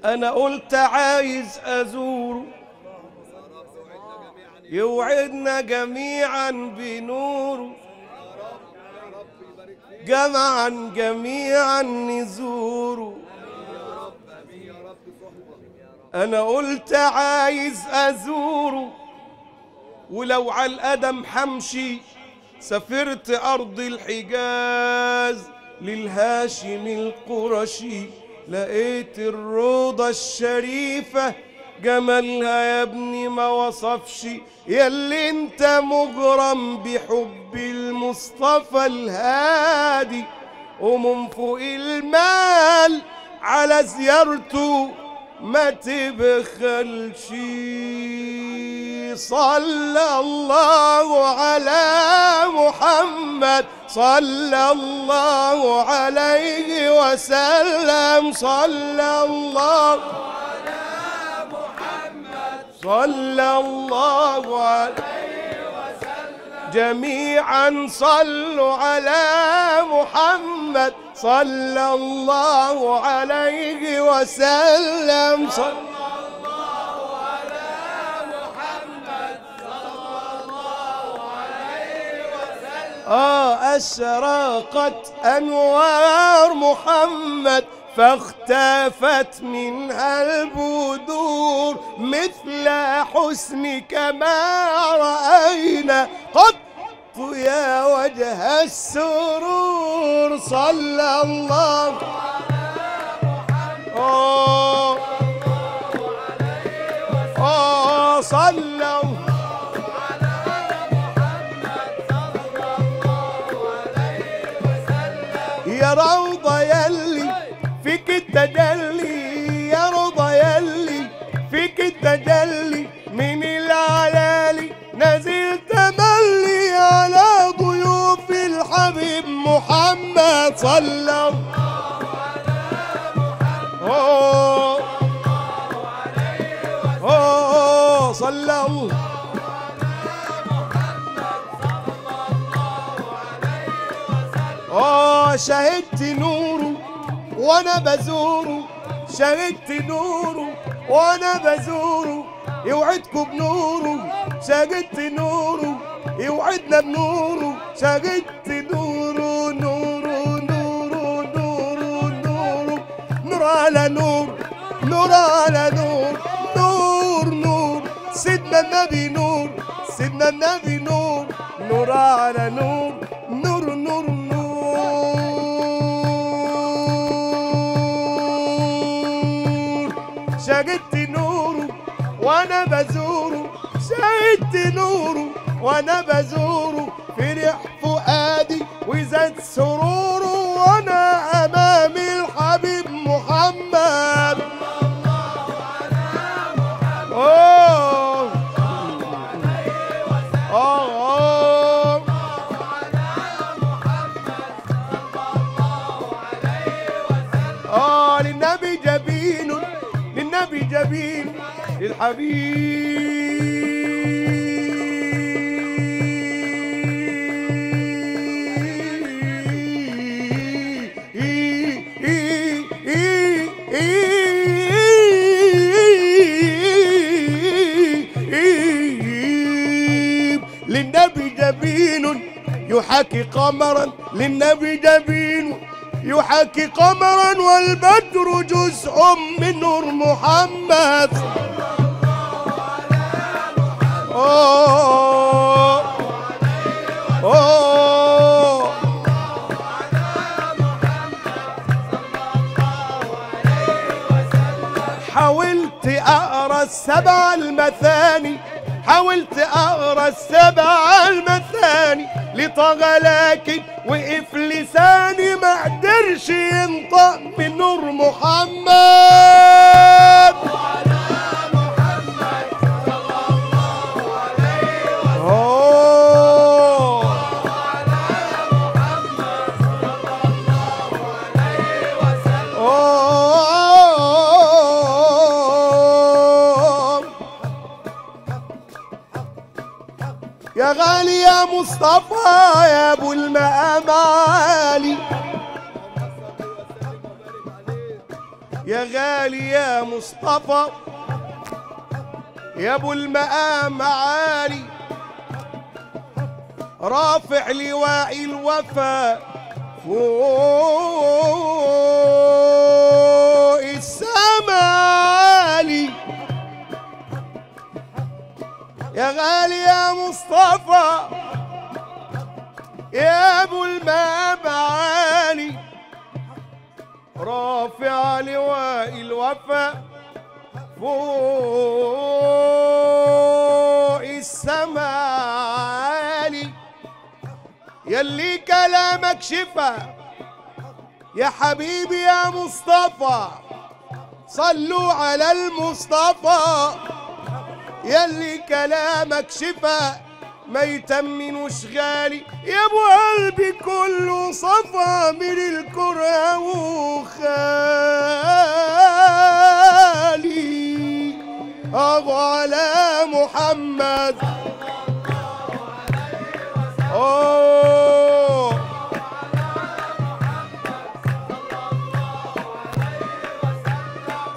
انا قلت عايز ازوره يوعدنا جميعا بنوره جمعا جميعا نزوره انا قلت عايز ازوره ولو على القدم حمشي سافرت ارض الحجاز للهاشم القرشي لقيت الروضة الشريفة جمالها يا ابني ما وصفش ياللي انت مغرم بحب المصطفى الهادي ومن فوق المال على زيارته ما تبخلش صلى الله على محمد صلى الله عليه وسلم صلى الله صلى الله عليه جميعا صلوا على محمد صلى الله عليه وسلم صلى آه أشرقت أنوار محمد فاختفت منها البدور مثل حسنك ما رأينا قط يا وجه السرور صلى الله آه آه صلى الله يا روضة يلي فيك التجلي يا روضة يلي فيك التجلي من العلالي نزل تملي على ضيوف الحبيب محمد صلى الله أوه صلى الله آه شهدت نوره وانا بزوره شهدت نوره وانا بزوره يوعدكم بنوره شهدت نوره يوعدنا بنوره شهدت نوره نوره نوره نوره نوره نور على نور نور على نور نور نور سيدنا النبي نور سيدنا النبي نور نور على نور نور نور نور شهدت نوره وانا بزوره شهدت نوره وانا بزوره فرح فؤادي وزاد سروره وانا امام الحبيب محمد أوه. آه. آه للنبي جبين للنبي جبين الحبيب للنبي جبين يحاكي قمرا للنبي جبين يحاكي قمرا والبدر جزء من نور محمد أوه أوه حاولت اقرا السبع المثاني حاولت اقرا السبع المثاني لطغى لكن وقف لساني ما قدرش ينطق من نور محمد أوه. أوه. يا غالي يا مصطفى يا ابو المقام عالي يا غالي يا مصطفى يا ابو المقام عالي رافع لواء الوفا فوق السما عالي يا غالي يا مصطفى يا ابو المقام عالي رافع لواء الوفا فوق السما عالي يلي كلامك شفا يا حبيبي يا مصطفى صلوا على المصطفى يلي كلامك شفا ما يتمنوش غالي يا ابو قلبي كله صفا من الكره وخالي اغو على محمد